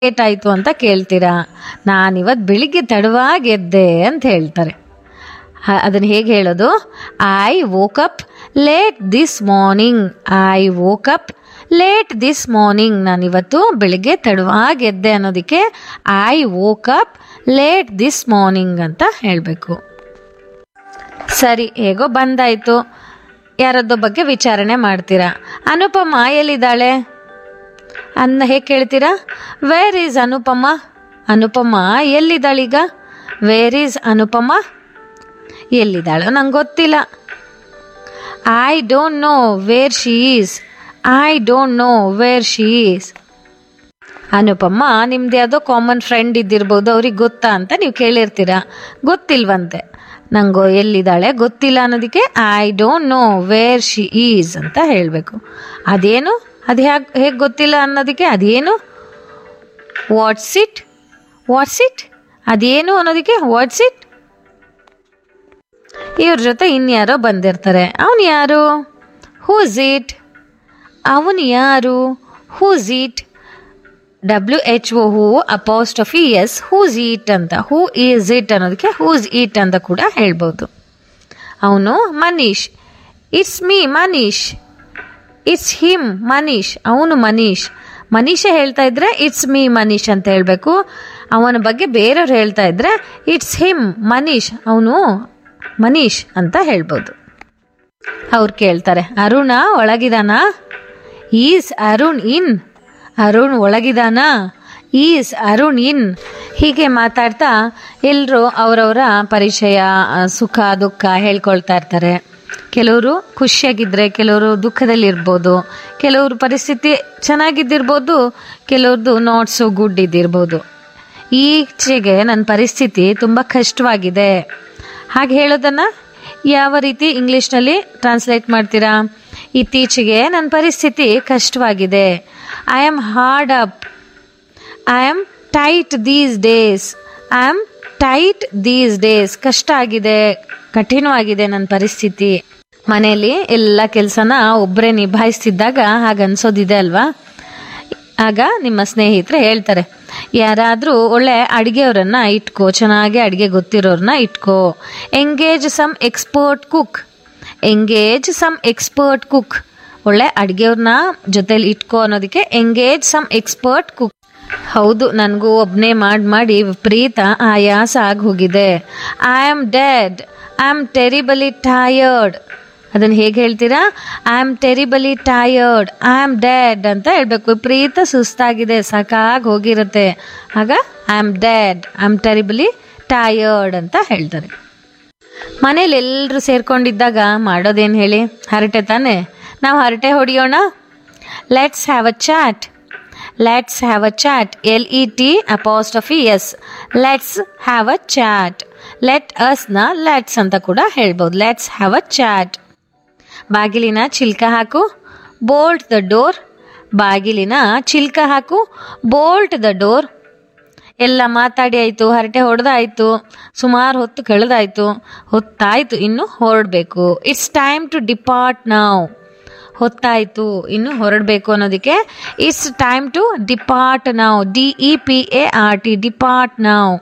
late ಆಯಿತು ಅಂತ ಕೇಳ್ತೀರಾ ನಾನಿವತ್ತು ಬೆಳಿಗ್ಗೆ ತಡವಾಗಿ ಎದ್ದೆ ಅಂತ ಹೇಳ್ತಾರೆ ಅದನ್ನು ಹೇಗೆ ಹೇಳೋದು I woke up late this morning I woke up late this morning ನಾನಿವತ್ತು ಬೆಳಿಗ್ಗೆ ತಡವಾಗಿ ಎದ್ದೆ ಅನ್ನೋದಕ್ಕೆ I woke up late this morning ಅಂತ ಹೇಳಬೇಕು ಸರಿ ಹೇಗೋ ಬಂದಾಯಿತು ಯಾರದ್ದೋ ಬಗ್ಗೆ ವಿಚಾರಣೆ ಮಾಡ್ತೀರಾ ಅನುಪಮ ಎಲ್ಲಿದ್ದಾಳೆ ಅನ್ನ ಹೇಗೆ ಕೇಳ್ತೀರಾ ವೇರ್ ಈಸ್ ಅನುಪಮ ಅನುಪಮ ಎಲ್ಲಿದ್ದಾಳೀಗ ವೇರ್ ಈಸ್ ಅನುಪಮ ಎಲ್ಲಿದ್ದಾಳೋ ನಂಗೆ ಗೊತ್ತಿಲ್ಲ I don't know where she is I don't know where she is Anupamma ನಿಮ್ದು ಯಾವುದೋ ಕಾಮನ್ ಫ್ರೆಂಡ್ ಇದ್ದಿರ್ಬೋದು ಅವ್ರಿಗೆ ಗೊತ್ತಾ ಅಂತ ನೀವು ಕೇಳಿರ್ತೀರ ಗೊತ್ತಿಲ್ವಂತೆ ನಂಗೋ ಎಲ್ಲಿದ್ದಾಳೆ ಗೊತ್ತಿಲ್ಲ ಅನ್ನೋದಕ್ಕೆ I don't know where she is ಅಂತ ಹೇಳಬೇಕು ಅದೇನು ಅದು ಹೇಗೆ ಹೇಗೆ ಗೊತ್ತಿಲ್ಲ ಅನ್ನೋದಕ್ಕೆ ಅದೇನು ವಾಟ್ಸ್ ಇಟ್ ವಾಟ್ಸ್ ಇಟ್ ಅದೇನು ಅನ್ನೋದಕ್ಕೆ ವಾಟ್ಸ್ ಇಟ್ ಇವ್ರ ಜೊತೆ ಇನ್ಯಾರೋ ಬಂದಿರ್ತಾರೆ ಅವನು ಯಾರು ಹೂಸ್ ಇಟ್ ಅವನು ಯಾರು who's it W H O who apostrophe S who's it ಅಂತ ಹೂ ಈಸ್ ಇಟ್ ಅನ್ನೋದಕ್ಕೆ ಹೂಸ್ ಈಟ್ ಅಂತ ಕೂಡ ಹೇಳ್ಬೋದು ಅವನು Manish it's me Manish it's him Manish ಅವನು ಮನೀಶ್ ಮನೀಷ ಹೇಳ್ತಾ ಇದ್ರೆ ಇಟ್ಸ್ ಮೀ ಮನೀಶ್ ಅಂತ ಹೇಳಬೇಕು ಅವನ ಬಗ್ಗೆ ಬೇರೆಯವ್ರು ಹೇಳ್ತಾ ಇದ್ರೆ ಇಟ್ಸ್ ಹಿಮ್ ಮನೀಶ್ ಅವನು ಮನೀಶ್ ಅಂತ ಹೇಳ್ಬೋದು ಅವ್ರು ಕೇಳ್ತಾರೆ ಅರುಣ ಒಳಗಿದಾನ ಈಸ್ ಅರುಣ್ ಇನ್ ಅರುಣ್ ಒಳಗಿದಾನ ಈಸ್ ಅರುಣ್ ಇನ್ ಹೀಗೆ ಮಾತಾಡ್ತಾ ಎಲ್ಲರೂ ಅವರವರ ಪರಿಚಯ ಆ, ಸುಖ ದುಃಖ ಹೇಳ್ಕೊಳ್ತಾ ಇರ್ತಾರೆ ಕೆಲವರು ಖುಷಿಯಾಗಿದ್ದರೆ ಕೆಲವರು ದುಃಖದಲ್ಲಿರ್ಬೋದು ಕೆಲವ್ರ ಪರಿಸ್ಥಿತಿ ಚೆನ್ನಾಗಿದ್ದಿರ್ಬೋದು ಕೆಲವ್ರದ್ದು ನಾಟ್ ಸೊ ಗುಡ್ ಇದ್ದಿರ್ಬೋದು ಈಚೆಗೆ ನನ್ನ ಪರಿಸ್ಥಿತಿ ತುಂಬ ಕಷ್ಟವಾಗಿದೆ ಹಾಗೆ ಹೇಳೋದನ್ನು ಯಾವ ರೀತಿ ಇಂಗ್ಲೀಷ್ನಲ್ಲಿ ಟ್ರಾನ್ಸ್ಲೇಟ್ ಮಾಡ್ತೀರಾ ಇತ್ತೀಚೆಗೆ ನನ್ನ ಪರಿಸ್ಥಿತಿ ಕಷ್ಟವಾಗಿದೆ I am hard up I am tight these days I am tight these days ಕಷ್ಟ ಆಗಿದೆ ಕಠಿಣವಾಗಿದೆ ನನ್ನ ಪರಿಸ್ಥಿತಿ ಮನೆಯಲ್ಲಿ ಎಲ್ಲ ಕೆಲಸನ ಒಬ್ಬರೇ ನಿಭಾಯಿಸ್ತಿದ್ದಾಗ ಹಾಗೆ ಅನ್ಸೋದಿದೆ ಅಲ್ವಾ ಆಗ ನಿಮ್ಮ ಸ್ನೇಹಿತರು ಹೇಳ್ತಾರೆ ಯಾರಾದರೂ ಒಳ್ಳೆ ಅಡುಗೆಯವರನ್ನ ಇಟ್ಕೋ ಚೆನ್ನಾಗಿ ಅಡುಗೆ ಗೊತ್ತಿರೋರನ್ನ ಇಟ್ಕೋ engage some expert cook engage some expert cook ಒಳ್ಳೆ ಅಡುಗೆಯವ್ರನ್ನ ಜೊತೆಲಿ ಇಟ್ಕೋ ಅನ್ನೋದಕ್ಕೆ ಎಂಗೇಜ್ ಸಮ್ ಎಕ್ಸ್ಪರ್ಟ್ ಕುಕ್ ಹೌದು ನನಗೂ ಒಬ್ಬನೇ ಮಾಡಿ ಮಾಡಿ ವಿಪರೀತ ಆಯಾಸ ಆಗಿ ಹೋಗಿದೆ I am dead I am terribly tired ಅದನ್ನು ಹೇಗೆ ಹೇಳ್ತೀರಾ I am terribly tired I am dead ಅಂತ ಹೇಳ್ಬೇಕು ವಿಪರೀತ ಸುಸ್ತಾಗಿದೆ ಸಾಕಾಗಿ ಹೋಗಿರುತ್ತೆ ಆಗ I am dead I am terribly tired ಅಂತ ಹೇಳ್ತಾರೆ ಮನೇಲಿ ಎಲ್ಲರೂ ಸೇರ್ಕೊಂಡಿದ್ದಾಗ ಮಾಡೋದೇನು ಹೇಳಿ ಹರಟೆ ತಾನೆ ನಾವು ಹರಟೆ ಹೊಡೆಯೋಣ let's have a chat let's have a chat L E T apostrophe S let's have a chat let ಅಸ್ನ ಲೆಟ್ಸ್ ಅಂತ ಕೂಡ ಹೇಳ್ಬೋದು ಲೆಟ್ಸ್ ಹ್ಯಾವ್ ಅ ಚಾಟ್ ಬಾಗಿಲಿನ ಚಿಲ್ಕ ಹಾಕು ಬೋಲ್ಟ್ ದ ಡೋರ್ ಬಾಗಿಲಿನ ಚಿಲ್ಕ ಹಾಕು ಬೋಲ್ಟ್ ದ ಡೋರ್ ಎಲ್ಲ ಮಾತಾಡಿ ಆಯಿತು ಹರಟೆ ಹೊಡೆದಾಯ್ತು ಸುಮಾರು ಹೊತ್ತು ಕಳೆದಾಯ್ತು ಹೊತ್ತಾಯ್ತು ಇನ್ನು ಹೊರಡಬೇಕು ಇಟ್ಸ್ ಟೈಮ್ ಟು ಡಿಪಾರ್ಟ್ ನಾವು ಹೊತ್ತಾಯ್ತು ಇನ್ನು ಹೊರಡಬೇಕು ಅನ್ನೋದಕ್ಕೆ ಇಟ್ಸ್ ಟೈಮ್ ಟು ಡಿಪಾರ್ಟ್ ನಾವು D E P A R T depart ನಾವು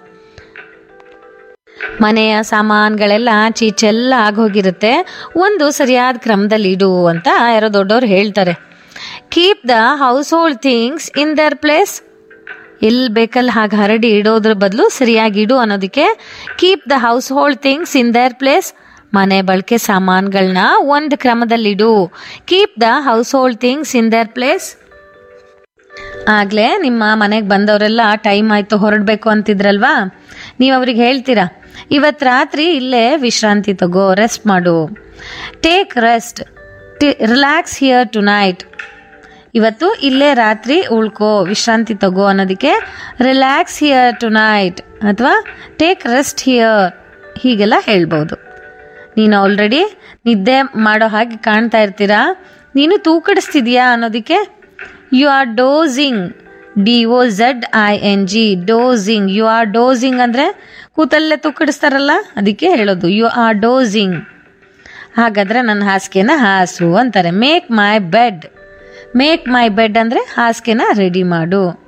ಮನೆಯ ಸಾಮಾನುಗಳೆಲ್ಲ ಚೀಚೆಲ್ಲ ಆಗೋಗಿರುತ್ತೆ ಒಂದು ಸರಿಯಾದ ಕ್ರಮದಲ್ಲಿ ಇಡು ಅಂತ ಯಾರೋ ದೊಡ್ಡವ್ರು ಹೇಳ್ತಾರೆ keep the household things in their place ಎಲ್ಲಿ ಬೇಕಲ್ಲಿ ಹಾಗೆ ಹರಡಿ ಇಡೋದ್ರ ಬದಲು ಸರಿಯಾಗಿ ಇಡು ಅನ್ನೋದಕ್ಕೆ keep the household things in their place ಮನೆ ಬಳಕೆ ಸಾಮಾನುಗಳನ್ನ ಒಂದು ಕ್ರಮದಲ್ಲಿಡು keep the household things in their place ಆಗಲೇ ನಿಮ್ಮ ಮನೆಗೆ ಬಂದವರೆಲ್ಲ ಟೈಮ್ ಆಯಿತು ಹೊರಡಬೇಕು ಅಂತಿದ್ರಲ್ವಾ ನೀವು ಅವ್ರಿಗೆ ಹೇಳ್ತೀರಾ ಇವತ್ತು ರಾತ್ರಿ ಇಲ್ಲೇ ವಿಶ್ರಾಂತಿ ತಗೋ ರೆಸ್ಟ್ ಮಾಡು take rest relax here tonight ಇವತ್ತು ಇಲ್ಲೇ ರಾತ್ರಿ ಉಳ್ಕೋ ವಿಶ್ರಾಂತಿ ತಗೋ ಅನ್ನೋದಕ್ಕೆ ರಿಲ್ಯಾಕ್ಸ್ ಹಿಯರ್ ಟು ನೈಟ್ ಅಥವಾ ಟೇಕ್ ರೆಸ್ಟ್ ಹಿಯರ್ ಹೀಗೆಲ್ಲ ಹೇಳ್ಬೋದು ನೀನು ಆಲ್ರೆಡಿ ನಿದ್ದೆ ಮಾಡೋ ಹಾಗೆ ಕಾಣ್ತಾ ಇರ್ತೀರಾ ನೀನು ತೂಕಡಿಸ್ತಿದ್ಯಾ ಅನ್ನೋದಕ್ಕೆ you are dozing D O Z I N G dozing you are dozing ಅಂದರೆ ಕೂತಲ್ಲೇ ತೂಕಡಿಸ್ತಾರಲ್ಲ ಅದಕ್ಕೆ ಹೇಳೋದು ಯು ಆರ್ ಡೋಸಿಂಗ್ ಹಾಗಾದರೆ ನನ್ನ ಹಾಸಿಗೆನ ಹಾಸು ಅಂತಾರೆ make my bed make my bed ಅಂದರೆ ಹಾಸಿಗೆನ ರೆಡಿ ಮಾಡು